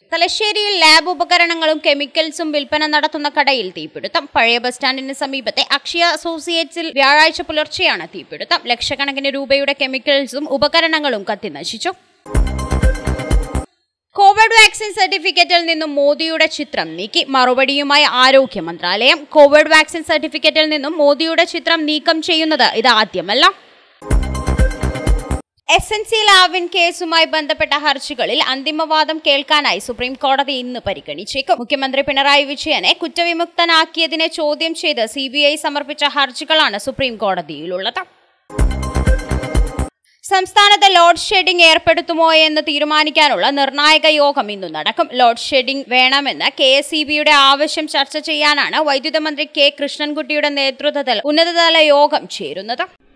തലശ്ശേരിയിൽ ലാബ് ഉപകരണങ്ങളും കെമിക്കൽസും വിൽപ്പന നടത്തുന്ന കടയിൽ തീപിടുത്തം പഴയ ബസ് സ്റ്റാൻഡിന് സമീപത്തെ അക്ഷയ അസോസിയേറ്റ്സിൽ വ്യാഴാഴ്ച പുലർച്ചെയാണ് തീപിടുത്തം ലക്ഷക്കണക്കിന് രൂപയുടെ കെമിക്കൽസും ഉപകരണങ്ങളും കത്തിനശിച്ചു കോവിഡ് വാക്സിൻ സർട്ടിഫിക്കറ്റിൽ നിന്നും മോദിയുടെ ചിത്രം നീക്കി മറുപടിയുമായി ആരോഗ്യ മന്ത്രാലയം കോവിഡ് വാക്സിൻ സർട്ടിഫിക്കറ്റിൽ നിന്നും മോദിയുടെ ചിത്രം നീക്കം ചെയ്യുന്നത് ഇതാദ്യമല്ല എസ് എൻ സി ലാവിൻ കേസുമായി ബന്ധപ്പെട്ട ഹർജികളിൽ അന്തിമവാദം കേൾക്കാനായി സുപ്രീം കോടതി ഇന്ന് പരിഗണിച്ചേക്കും മുഖ്യമന്ത്രി പിണറായി വിജയനെ കുറ്റവിമുക്തനാക്കിയതിനെ ചോദ്യം ചെയ്ത് സി സമർപ്പിച്ച ഹർജികളാണ് സുപ്രീം കോടതിയിലുള്ളത് സംസ്ഥാനത്ത് ലോഡ് ഷെഡിംഗ് ഏർപ്പെടുത്തുമോ എന്ന് തീരുമാനിക്കാനുള്ള നിർണായക യോഗം ഇന്ന് നടക്കും ലോഡ് ഷെഡിംഗ് വേണമെന്ന് കെ എസ് ഇ ബിയുടെ ആവശ്യം ചർച്ച ചെയ്യാനാണ് വൈദ്യുത മന്ത്രി കെ കൃഷ്ണൻകുട്ടിയുടെ നേതൃത്വത്തിൽ ഉന്നതതല യോഗം ചേരുന്നത്